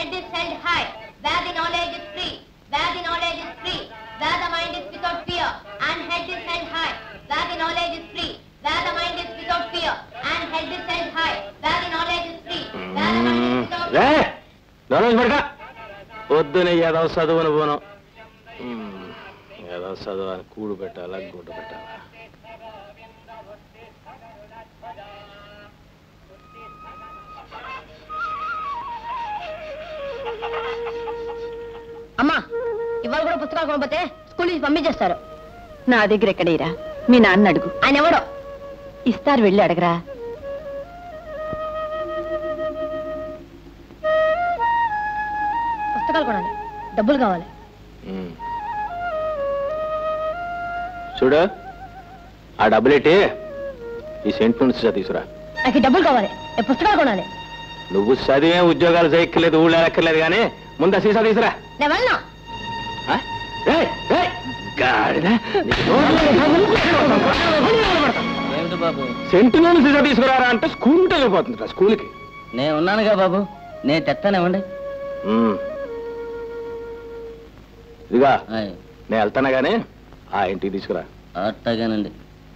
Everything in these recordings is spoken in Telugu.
head is held high, where the knowledge is free, where the knowledge is free, where the mind is without fear, and head is held high, where the knowledge is free, where the mind is without fear, and head is held high, where the knowledge is free, where the mind is without రే నోనోజ్ పడక పొద్దున ఏదో చదువును పోను మ్మ్. ఏదో చదువు అని కూడు పెట్టాలా గుడ్డు పెట్టాలా అమ్మా ఇవాళ కూడా పుస్తకాలు కొనపోతే స్కూల్ నుంచి పంపించేస్తారు నా దగ్గర ఎక్కడేరా మీ నాన్న అడుగు ఆయన ఎవడో ఇస్తారు వెళ్ళి అడగరా పుస్తకాలు కొనాలి డబ్బులు కావాలి మ్మ్. చూడు ఆ డబ్బులెట్టి ఈ సెంట్ నుంచి తీసుకురా నాకు ఈ డబ్బులు కావాలి నేను పుస్తకాలు కొనాలి నువ్వు చదివే ఉద్యోగాలు చేయక్కర్లేదు ఊళ్ళో ఎక్కర్లేదు కానీ ముందు ఆ సీసా తీసురా నేను వెళ్ళను ఆ? ఏయ్, ఏయ్, గాడిద. ఏమిటి బాబు సెంటు నూనె సీసా తీసుకురారా అంటే స్కూల్ వెళ్ళిపోతుంది స్కూల్కి నేను ఉన్నానుగా బాబు నేను తెస్తానివ్వండి మ్మ్. ఇదిగా ఆయ్, నేను వెళ్తానా గానీ ఆ ఇంటికి తీసుకురా అట్టగానండి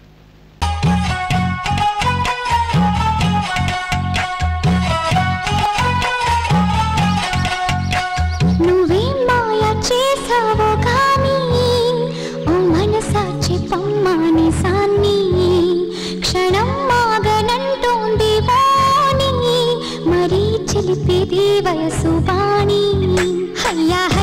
నువ్వేం మాయ చేసావో కానీ ఓ మనసా చెప్పమ్మాని సాన్ని క్షణం మాగనంటోంది వాణి మరీ చిలిపేది వయసు వాణి హయ్యా